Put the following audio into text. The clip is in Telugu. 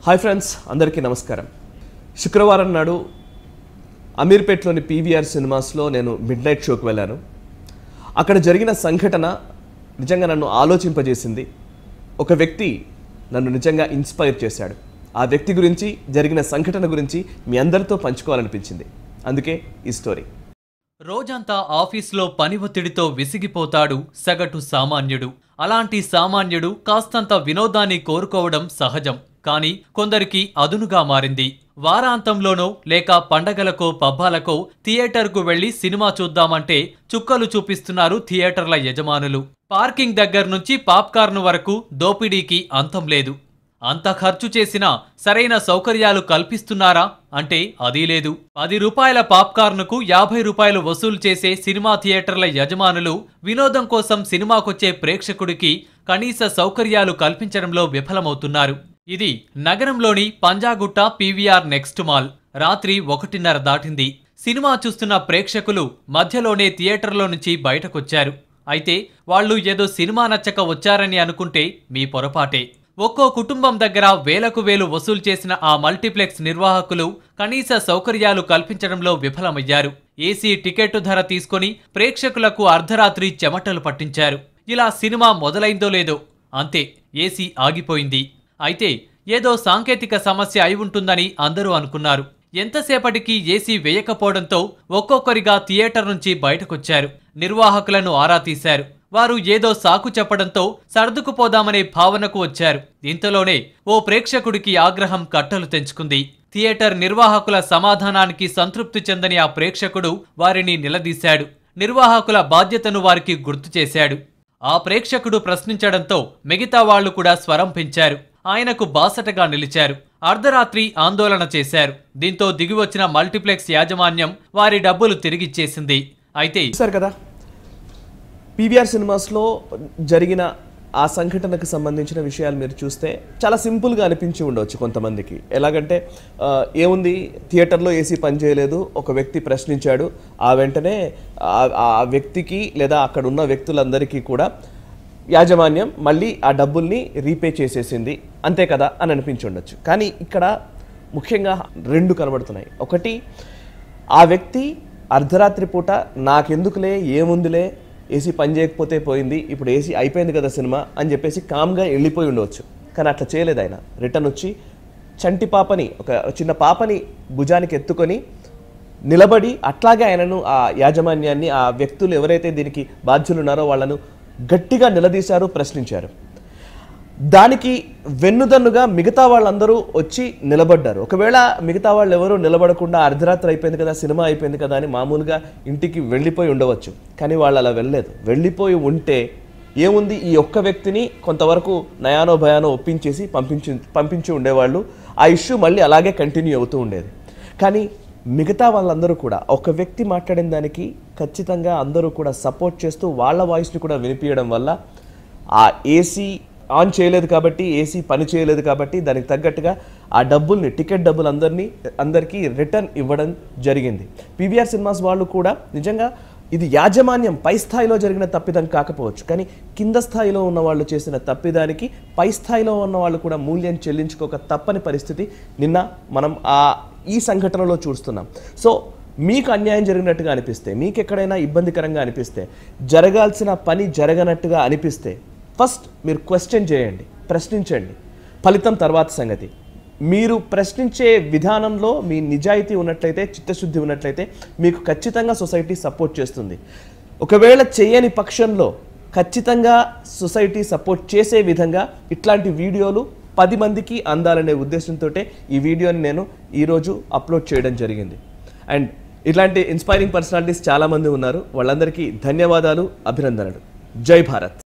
హాయ్ ఫ్రెండ్స్ అందరికీ నమస్కారం శుక్రవారం నాడు అమీర్పేట్లోని పీవీఆర్ సినిమాస్లో నేను మిడ్ నైట్ షోకి వెళ్ళాను అక్కడ జరిగిన సంఘటన నిజంగా నన్ను ఆలోచింపజేసింది ఒక వ్యక్తి నన్ను నిజంగా ఇన్స్పైర్ చేశాడు ఆ వ్యక్తి గురించి జరిగిన సంఘటన గురించి మీ అందరితో పంచుకోవాలనిపించింది అందుకే ఈ స్టోరీ రోజంతా ఆఫీస్లో పని ఒత్తిడితో విసిగిపోతాడు సగటు సామాన్యుడు అలాంటి సామాన్యుడు కాస్తంత వినోదాన్ని కోరుకోవడం సహజం కానీ కొందరికి అదునుగా మారింది వారాంతంలోనో లేక పండగలకో పబ్బాలకో థియేటర్కు వెళ్లి సినిమా చూద్దామంటే చుక్కలు చూపిస్తున్నారు థియేటర్ల యజమానులు పార్కింగ్ దగ్గర నుంచి పాప్కార్న్ వరకు దోపిడీకి అంతం లేదు అంత ఖర్చు చేసినా సరైన సౌకర్యాలు కల్పిస్తున్నారా అంటే అదీ లేదు పది రూపాయల పాప్కార్న్కు యాభై రూపాయలు వసూలు చేసే సినిమా థియేటర్ల యజమానులు వినోదం కోసం సినిమాకొచ్చే ప్రేక్షకుడికి కనీస సౌకర్యాలు కల్పించడంలో విఫలమవుతున్నారు ఇది నగరంలోని పంజాగుట్ట పీవీఆర్ నెక్స్ట్ మాల్ రాత్రి ఒకటిన్నర దాటింది సినిమా చూస్తున్న ప్రేక్షకులు మధ్యలోనే థియేటర్లో నుంచి బయటకొచ్చారు అయితే వాళ్ళు ఏదో సినిమా నచ్చక వచ్చారని అనుకుంటే మీ పొరపాటే ఒక్కో కుటుంబం దగ్గర వేలకు వేలు వసూలు చేసిన ఆ మల్టీప్లెక్స్ నిర్వాహకులు కనీస సౌకర్యాలు కల్పించడంలో విఫలమయ్యారు ఏసీ టికెట్ ధర తీసుకొని ప్రేక్షకులకు అర్ధరాత్రి చెమటలు పట్టించారు ఇలా సినిమా మొదలైందో లేదో అంతే ఏసీ ఆగిపోయింది అయితే ఏదో సాంకేతిక సమస్య అయి ఉంటుందని అందరూ అనుకున్నారు ఎంతసేపటికి ఏసీ వేయకపోవడంతో ఒక్కొక్కరిగా థియేటర్ నుంచి బయటకొచ్చారు నిర్వాహకులను ఆరా తీశారు వారు ఏదో సాకు చెప్పడంతో సర్దుకుపోదామనే భావనకు వచ్చారు ఇంతలోనే ఓ ప్రేక్షకుడికి ఆగ్రహం కట్టలు తెంచుకుంది థియేటర్ నిర్వాహకుల సమాధానానికి సంతృప్తి చెందని ఆ ప్రేక్షకుడు వారిని నిలదీశాడు నిర్వాహకుల బాధ్యతను వారికి గుర్తు చేశాడు ఆ ప్రేక్షకుడు ప్రశ్నించడంతో మిగతా వాళ్లు కూడా స్వరం పెంచారు ఆయనకు బాసటగా నిలిచారు అర్ధరాత్రి ఆందోళన చేశారు దీంతో దిగివచ్చిన మల్టీప్లెక్స్ యాజమాన్యం వారి డబ్బులు తిరిగిచ్చేసింది అయితే చూశారు కదా పీవీఆర్ సినిమాస్లో జరిగిన ఆ సంఘటనకు సంబంధించిన విషయాలు మీరు చూస్తే చాలా సింపుల్గా అనిపించి ఉండవచ్చు కొంతమందికి ఎలాగంటే ఆ, ఏముంది థియేటర్లో ఏసీ పనిచేయలేదు ఒక వ్యక్తి ప్రశ్నించాడు ఆ వెంటనే ఆ- ఆ వ్యక్తికి లేదా అక్కడ ఉన్న వ్యక్తులందరికీ కూడా యాజమాన్యం మళ్ళీ ఆ డబ్బుల్ని రీపే చేసేసింది అంతే కదా అని అనిపించి ఉండొచ్చు కానీ ఇక్కడ ముఖ్యంగా రెండు కనబడుతున్నాయి ఒకటి ఆ వ్యక్తి అర్ధరాత్రి పూట నాకెందుకులే ఏముందిలే ఏసీ పని చేయకపోతే పోయింది ఇప్పుడు ఏసీ అయిపోయింది కదా సినిమా అని చెప్పేసి కామ్గా వెళ్ళిపోయి ఉండవచ్చు కానీ అట్లా చేయలేదు ఆయన రిటర్న్ వచ్చి చంటి పాపని ఒక చిన్న పాపని భుజానికి ఎత్తుకొని నిలబడి అట్లాగే ఆయనను ఆ యాజమాన్యాన్ని ఆ వ్యక్తులు ఎవరైతే దీనికి బాధ్యులు ఉన్నారో వాళ్ళను గట్టిగా నిలదీశారు ప్రశ్నించారు దానికి వెన్నుదన్నుగా మిగతా వాళ్ళందరూ వచ్చి నిలబడ్డారు ఒకవేళ మిగతా వాళ్ళు ఎవరు నిలబడకుండా అర్ధరాత్రి అయిపోయింది కదా సినిమా అయిపోయింది కదా అని మామూలుగా ఇంటికి వెళ్ళిపోయి ఉండవచ్చు కానీ వాళ్ళు అలా వెళ్ళలేదు వెళ్ళిపోయి ఉంటే ఏముంది ఈ ఒక్క వ్యక్తిని కొంతవరకు నయానో భయానో ఒప్పించేసి పంపించి పంపించి ఉండేవాళ్ళు ఆ ఇష్యూ మళ్ళీ అలాగే కంటిన్యూ అవుతూ ఉండేది కానీ మిగతా వాళ్ళందరూ కూడా ఒక వ్యక్తి మాట్లాడిన దానికి ఖచ్చితంగా అందరూ కూడా సపోర్ట్ చేస్తూ వాళ్ళ వాయిస్ని కూడా వినిపించడం వల్ల ఆ ఏసీ ఆన్ చేయలేదు కాబట్టి ఏసీ పని చేయలేదు కాబట్టి దానికి తగ్గట్టుగా ఆ డబ్బుల్ని టికెట్ డబ్బులు అందరినీ అందరికీ రిటర్న్ ఇవ్వడం జరిగింది పీవీఆర్ సినిమాస్ వాళ్ళు కూడా నిజంగా ఇది యాజమాన్యం పై స్థాయిలో జరిగిన తప్పిదం కాకపోవచ్చు కానీ కింద స్థాయిలో ఉన్న వాళ్ళు చేసిన తప్పిదానికి పై స్థాయిలో ఉన్న వాళ్ళు కూడా మూల్యం చెల్లించుకోక తప్పని పరిస్థితి నిన్న మనం ఆ ఈ సంఘటనలో చూస్తున్నాం సో మీకు అన్యాయం జరిగినట్టుగా అనిపిస్తే మీకు ఎక్కడైనా ఇబ్బందికరంగా అనిపిస్తే జరగాల్సిన పని జరగనట్టుగా అనిపిస్తే ఫస్ట్ మీరు క్వశ్చన్ చేయండి ప్రశ్నించండి ఫలితం తర్వాత సంగతి మీరు ప్రశ్నించే విధానంలో మీ నిజాయితీ ఉన్నట్లయితే చిత్తశుద్ధి ఉన్నట్లయితే మీకు ఖచ్చితంగా సొసైటీ సపోర్ట్ చేస్తుంది ఒకవేళ చేయని పక్షంలో ఖచ్చితంగా సొసైటీ సపోర్ట్ చేసే విధంగా ఇట్లాంటి వీడియోలు పది మందికి అందాలనే ఉద్దేశంతో ఈ వీడియోని నేను ఈరోజు అప్లోడ్ చేయడం జరిగింది అండ్ ఇట్లాంటి ఇన్స్పైరింగ్ పర్సనాలిటీస్ చాలామంది ఉన్నారు వాళ్ళందరికీ ధన్యవాదాలు అభినందనలు జై భారత్